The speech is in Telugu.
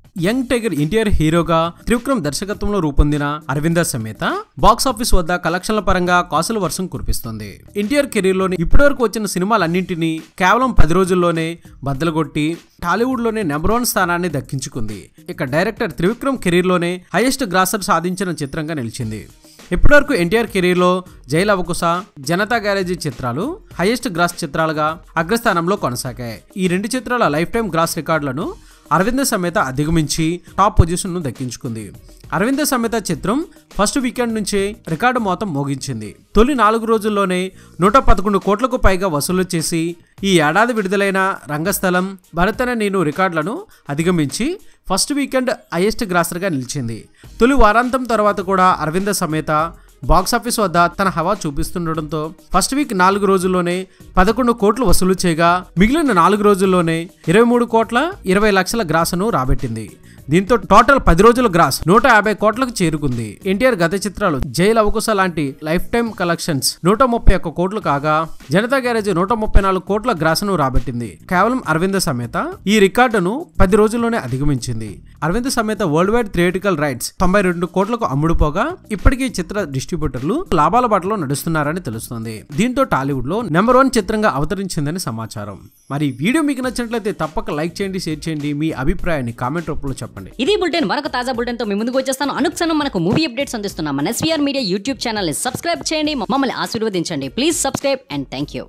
యంగ్ టైగర్ ఎన్టీఆర్ హీరోగా త్రివిక్రమ్ దర్శకత్వంలో రూపొందిన అరవింద సమేత బాక్స్ ఆఫీస్ వద్ద కలెక్షన్ల పరంగా కాసుల వర్షం కురిపిస్తుంది ఎన్టీఆర్ కెరీర్ లోని ఇప్పటివరకు వచ్చిన సినిమాలన్నింటినీ కేవలం పది రోజుల్లోనే బద్దలుగొట్టి టాలీవుడ్ లోనే నెంబర్ వన్ స్థానాన్ని దక్కించుకుంది ఇక డైరెక్టర్ త్రివిక్రమ్ కెరీర్ లోనే హైయెస్ట్ గ్రాసర్ సాధించిన చిత్రంగా నిలిచింది ఇప్పటివరకు ఎన్టీఆర్ కెరీర్లో జైల్ అవకుశ జనతా గ్యారేజీ చిత్రాలు హైయెస్ట్ గ్రాస్ చిత్రాలుగా అగ్రస్థానంలో కొనసాగాయి ఈ రెండు చిత్రాల లైఫ్ టైం గ్రాస్ రికార్డులను అరవింద సమేత అధిగమించి టాప్ పొజిషన్ను దక్కించుకుంది అరవింద సమేత చిత్రం ఫస్ట్ వీకెండ్ నుంచే రికార్డు మొత్తం మోగించింది తొలి నాలుగు రోజుల్లోనే నూట పదకొండు కోట్లకు పైగా వసూలు చేసి ఈ ఏడాది విడుదలైన రంగస్థలం భరతన నేను రికార్డులను అధిగమించి ఫస్ట్ వీకెండ్ హైయెస్ట్ గ్రాసర్గా నిలిచింది తొలి వారాంతం తర్వాత కూడా అరవింద సమేత బాక్సాఫీస్ వద్ద తన హవా చూపిస్తుండటంతో ఫస్ట్ వీక్ నాలుగు రోజుల్లోనే పదకొండు కోట్లు వసూలు చేయగా మిగిలిన నాలుగు రోజుల్లోనే ఇరవై మూడు కోట్ల ఇరవై లక్షల గ్రాసును రాబట్టింది దీంతో టోటల్ పది రోజుల గ్రాస్ నూట యాభై కోట్లకు చేరుకుంది ఎన్టీఆర్ గత చిత్రాలు జైల్ అవకుశ లాంటి లైఫ్ టైం కలెక్షన్స్ నూట ముప్పై ఒక్క కోట్లు కాగా జనతా గ్యారేజ్ నూట ముప్పై నాలుగు కోట్ల గ్రాసును రాబట్టింది కేవలం అరవింద సమేత ఈ రికార్డును పది రోజుల్లోనే అధిగమించింది అరవింద సమేత వరల్డ్ వైడ్ థియేటికల్ రైట్స్ తొంభై రెండు కోట్లకు అమ్ముడుపోగా ఇప్పటికీ చిత్ర డిస్ట్రిబ్యూటర్లు లాభాల బాటలో నడుస్తున్నారని తెలుస్తోంది దీంతో టాలీవుడ్ లో నెంబర్ వన్ చిత్రంగా అవతరించిందని సమాచారం మరి ఈ వీడియో మీకు నచ్చినట్లయితే తప్పక లైక్ చేయండి షేర్ చేయండి మీ అభిప్రాయాన్ని కామెంట్ రూపంలో చెప్పండి ఇది బులెటిన్ మరొక తాజా బులెటిన్ తో మీ ముందుకు వచ్చేస్తాను అనుక్షణం మనకు మూవీ అప్డేట్స్ అందిస్తున్నాం మన ఎస్వీఆర్ మీడియా యూట్యూబ్ ఛానల్ ని సబ్స్క్రైబ్ చేయండి మమ్మల్ని ఆశీర్వదించండి please subscribe and thank you